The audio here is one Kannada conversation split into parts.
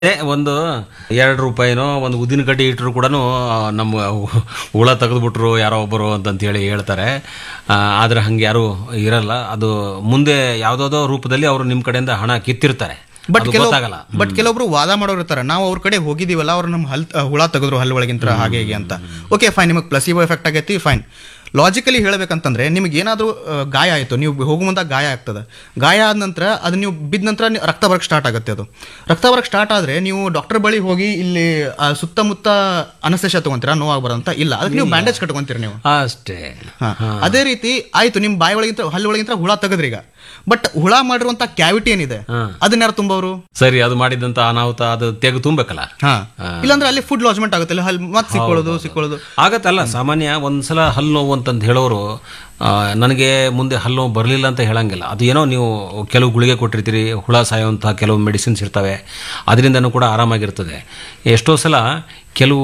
ಏ, ಒಂದು ಎರಡು ರೂಪಾಯಿನೋ ಒಂದು ಉದ್ದಿನ ಕಡ್ಡಿ ಇಟ್ಟರು ಕೂಡ ನಮ್ಮ ಹುಳ ತೆಗೆದ್ಬಿಟ್ರು ಯಾರೋ ಒಬ್ಬರು ಅಂತಂತ ಹೇಳಿ ಹೇಳ್ತಾರೆ ಆ, ಆದ್ರೆ ಹಂಗೆ ಯಾರು ಇರಲ್ಲ ಅದು ಮುಂದೆ ಯಾವುದಾದೋ ರೂಪದಲ್ಲಿ ಅವರು ನಿಮ್ಮ ಕಡೆಯಿಂದ ಹಣ ಕಿತ್ತಿರ್ತಾರೆ ಬಟ್ ಅದು ಕೆಲವು ಗೊತ್ತಾಗಲ್ಲ ಬಟ್ ಕೆಲವೊಬ್ರು ವಾದ ಮಾಡೋರು ಇರ್ತಾರೆ ನಾವು ಅವ್ರ ಕಡೆ ಹೋಗಿದೀವಲ್ಲ ಅವ್ರು ನಮ್ಮ ಹಲ್ ಹುಳ ತೆಗೆದ್ರು ಹಲ್ಲು ಒಳಗಿಂತ ಹಾಗೆ ಹೀಗೆ ಅಂತ ಓಕೆ ಫೈನ್ ನಿಮಗೆ ಪ್ಲಸಿಬೋ ಎಫೆಕ್ಟ್ ಆಗೈತಿ ಫೈನ್ ಲಾಜಿಕಲಿ ಹೇಳ್ಬೇಕಂತಂದ್ರೆ ನಿಮ್ಗೆ ಏನಾದರೂ ಗಾಯ ಆಯಿತು ನೀವು ಹೋಗೋ ಮುಂದೆ ಗಾಯ ಆಗ್ತದೆ ಗಾಯ ಆದ ನಂತರ ಅದು ನೀವು ಬಿದ್ದ ನಂತರ ನೀವು ರಕ್ತ ಬರಕ್ಕೆ ಸ್ಟಾರ್ಟ್ ಆಗುತ್ತೆ ಅದು ರಕ್ತ ಬರಕ್ಕೆ ಸ್ಟಾರ್ಟ್ ಆದರೆ ನೀವು ಡಾಕ್ಟರ್ ಬಳಿ ಹೋಗಿ ಇಲ್ಲಿ ಆ ಸುತ್ತಮುತ್ತ ಅನಸ್ತೇಶ ತಗೊಂತೀರಾ ನೋವಾಗ್ಬಾರಂತ ಇಲ್ಲ ಅದಕ್ಕೆ ನೀವು ಬ್ಯಾಂಡೇಜ್ ಕಟ್ಕೊಂತೀರಿ ನೀವು ಅಷ್ಟೇ ಹಾ. ಅದೇ ರೀತಿ ಆಯ್ತು ನಿಮ್ ಬಾಯಿ ಒಳಗಿಂತ ಹಲ್ಲು ಒಳಗಿಂತ ಹುಳ ತೆಗದ್ರಿ ಈಗ ಬಟ್ ಹುಳ ಮಾಡಿರುವಂತ ಕ್ಯಾವಿಟಿ ಏನಿದೆ ಅದನ್ನ ಯಾರು ತುಂಬವ್ರು ಸರಿ ಅದು ಮಾಡಿದಂತ ಅನಾಹುತ ಅದು ತೆಗೆದು ತುಂಬಬೇಕಲ್ಲ ಹಾ ಇಲ್ಲಾಂದ್ರೆ ಅಲ್ಲಿ ಫುಡ್ ಲಾಜ್ಮೆಂಟ್ ಆಗುತ್ತೆ ಅಲ್ಲಿ ಹಲ್ ಮತ್ತೆ ಸಿಕ್ಕೊಳ್ಳೋದು ಸಿಕ್ಕೊಳ್ಳೋದು ಆಗತ್ತಲ್ಲ ಸಾಮಾನ್ಯ ಒಂದ್ಸಲ ಹಲ್ಲು ನೋವು ಅಂತಂದು ಹೇಳೋರು ಆ, ನನಗೆ ಮುಂದೆ ಹಲ್ಲು ನೋವು ಬರಲಿಲ್ಲ ಅಂತ ಹೇಳಂಗಿಲ್ಲ ಅದು ಏನೋ ನೀವು ಕೆಲವು ಗುಳಿಗೆ ಕೊಟ್ಟಿರ್ತೀರಿ ಹುಳ ಸಾಯುವಂಥ ಕೆಲವು ಮೆಡಿಸಿನ್ಸ್ ಇರ್ತವೆ ಅದರಿಂದನೂ ಕೂಡ ಆರಾಮಾಗಿರ್ತದೆ ಎಷ್ಟೋ ಸಲ ಕೆಲವು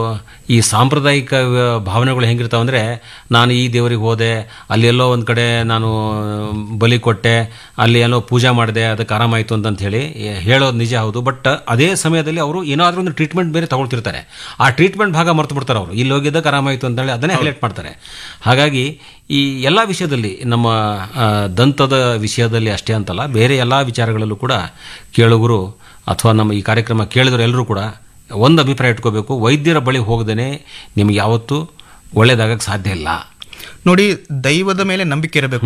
ಈ ಸಾಂಪ್ರದಾಯಿಕ ವ್ಯ- ಭಾವನೆಗಳು ಹೆಂಗಿರ್ತಾವೆ ಅಂದರೆ ನಾನು ಈ ದೇವರಿಗೆ ಹೋದೆ ಅಲ್ಲಿ ಎಲ್ಲೋ ಒಂದು ಕಡೆ ನಾನು ಬಲಿ ಕೊಟ್ಟೆ ಅಲ್ಲಿ ಎಲ್ಲೋ ಪೂಜೆ ಮಾಡಿದೆ ಅದಕ್ಕೆ ಆರಾಮಾಯಿತು ಅಂತಂತ ಹೇಳಿ ಹೇಳೋದು ನಿಜ ಹೌದು ಬಟ್ ಅದೇ ಸಮಯದಲ್ಲಿ ಅವರು ಏನಾದರೂ ಒಂದು ಟ್ರೀಟ್ಮೆಂಟ್ ಬೇರೆ ತಗೊಳ್ತಿರ್ತಾರೆ ಆ ಟ್ರೀಟ್ಮೆಂಟ್ ಭಾಗ ಮರ್ತು ಬಿಡ್ತಾರೆ ಅವರು ಇಲ್ಲಿ ಹೋಗಿದ್ದಕ್ಕೆ ಆರಾಮಾಯಿತು ಅಂತೇಳಿ ಅದನ್ನೇ ಹೈಲೈಟ್ ಮಾಡ್ತಾರೆ ಹಾಗಾಗಿ ಈ ಎಲ್ಲ ವಿಷಯದಲ್ಲಿ ನಮ್ಮ ಆ, ದಂತದ ವಿಷಯದಲ್ಲಿ ಅಷ್ಟೇ ಅಂತಲ್ಲ ಬೇರೆ ಎಲ್ಲ ವಿಚಾರಗಳಲ್ಲೂ ಕೂಡ ಕೇಳುಗರು ಅಥವಾ ನಮ್ಮ ಈ ಕಾರ್ಯಕ್ರಮ ಕೇಳಿದ್ರು ಎಲ್ಲರೂ ಕೂಡ ಒಂದು ಅಭಿಪ್ರಾಯ ಇಟ್ಕೋಬೇಕು ವೈದ್ಯರ ಬಳಿ ಹೋಗದೇನೆ ನಿಮ್ಗೆ ಯಾವತ್ತೂ ಒಳ್ಳೇದಾಗಕ್ಕೆ ಸಾಧ್ಯ ಇಲ್ಲ ನೋಡಿ ದೈವದ ಮೇಲೆ ನಂಬಿಕೆ ಇರಬೇಕು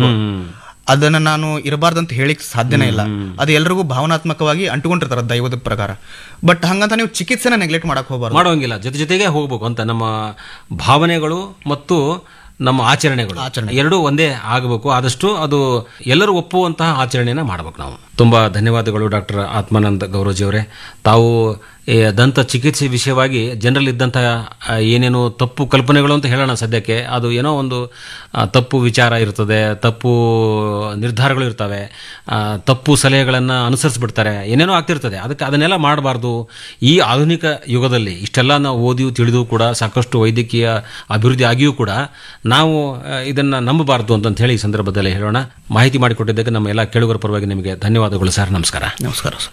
ಅದನ್ನ ನಾನು ಇರಬಾರ್ದಂತ ಹೇಳಿಕ್ ಸಾಧ್ಯನೇ ಇಲ್ಲ ಅದು ಎಲ್ರಿಗೂ ಭಾವನಾತ್ಮಕವಾಗಿ ಅಂಟುಕೊಂಡಿರ್ತಾರೆ ದೈವದ ಪ್ರಕಾರ ಬಟ್ ಹಂಗಂತ ನೀವು ಚಿಕಿತ್ಸೆನ ನೆಗ್ಲೆಕ್ಟ್ ಮಾಡಕ್ ಹೋಗ್ಬಾರ್ದು ಮಾಡೋಂಗಿಲ್ಲ ಜೊತೆ ಜೊತೆಗೆ ಹೋಗ್ಬೇಕು ಅಂತ ನಮ್ಮ ಭಾವನೆಗಳು ಮತ್ತು ನಮ್ಮ ಆಚರಣೆಗಳು ಎರಡೂ ಒಂದೇ ಆಗಬೇಕು ಆದಷ್ಟು ಅದು ಎಲ್ಲರೂ ಒಪ್ಪುವಂತಹ ಆಚರಣೆನ ಮಾಡ್ಬೇಕು ನಾವು ತುಂಬಾ ಧನ್ಯವಾದಗಳು ಡಾಕ್ಟರ್ ಆತ್ಮಾನಂದ ಗೌರೋಜಿ ಅವರೇ ತಾವು ಈ ದಂತ ಚಿಕಿತ್ಸೆ ವಿಷಯವಾಗಿ ಜನರಲ್ಲಿ ಇದ್ದಂತಹ ಆ, ಏನೇನು ತಪ್ಪು ಕಲ್ಪನೆಗಳು ಅಂತ ಹೇಳೋಣ ಸದ್ಯಕ್ಕೆ ಅದು ಏನೋ ಒಂದು ಆ, ತಪ್ಪು ವಿಚಾರ ಇರ್ತದೆ ತಪ್ಪು ನಿರ್ಧಾರಗಳು ಇರ್ತವೆ ಆ, ತಪ್ಪು ಸಲಹೆಗಳನ್ನು ಅನುಸರಿಸ್ಬಿಡ್ತಾರೆ ಏನೇನೋ ಆಗ್ತಿರ್ತದೆ ಅದಕ್ಕೆ ಅದನ್ನೆಲ್ಲ ಮಾಡಬಾರ್ದು ಈ ಆಧುನಿಕ ಯುಗದಲ್ಲಿ ಇಷ್ಟೆಲ್ಲ ನಾವು ಓದಿಯೂ ತಿಳಿದು ಕೂಡ ಸಾಕಷ್ಟು ವೈದ್ಯಕೀಯ ಅಭಿವೃದ್ಧಿ ಆಗಿಯೂ ಕೂಡ ನಾವು ಆ, ಇದನ್ನ ನಂಬಬಾರ್ದು ಅಂತ ಹೇಳಿ ಈ ಸಂದರ್ಭದಲ್ಲಿ ಹೇಳೋಣ ಮಾಹಿತಿ ಮಾಡಿಕೊಟ್ಟಿದ್ದಕ್ಕೆ ನಮ್ಮ ಎಲ್ಲ ಕೇಳುಗರ ಪರವಾಗಿ ನಿಮಗೆ ಧನ್ಯವಾದಗಳು ಸರ್ ನಮಸ್ಕಾರ ನಮಸ್ಕಾರ ಸರ್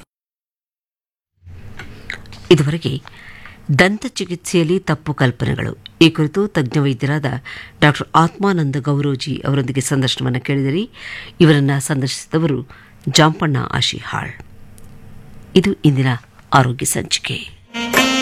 ಇದುವರೆಗೆ ದಂತ ಚಿಕಿತ್ಸೆಯಲ್ಲಿ ತಪ್ಪು ಕಲ್ಪನೆಗಳು ಈ ಕುರಿತು ತಜ್ಞ ವೈದ್ಯರಾದ ಡಾಕ್ಟರ್ ಆತ್ಮಾನಂದ ಗೌರೋಜಿ ಅವರೊಂದಿಗೆ ಸಂದರ್ಶನವನ್ನು ಕೇಳಿದಿರಿ ಇವರನ್ನು ಸಂದರ್ಶಿಸಿದವರು ಜಾಂಪಣ್ಣ ಆಶಿಹಾಳ್ ಇದು ಇಂದಿನ ಆರೋಗ್ಯ ಸಂಚಿಕೆ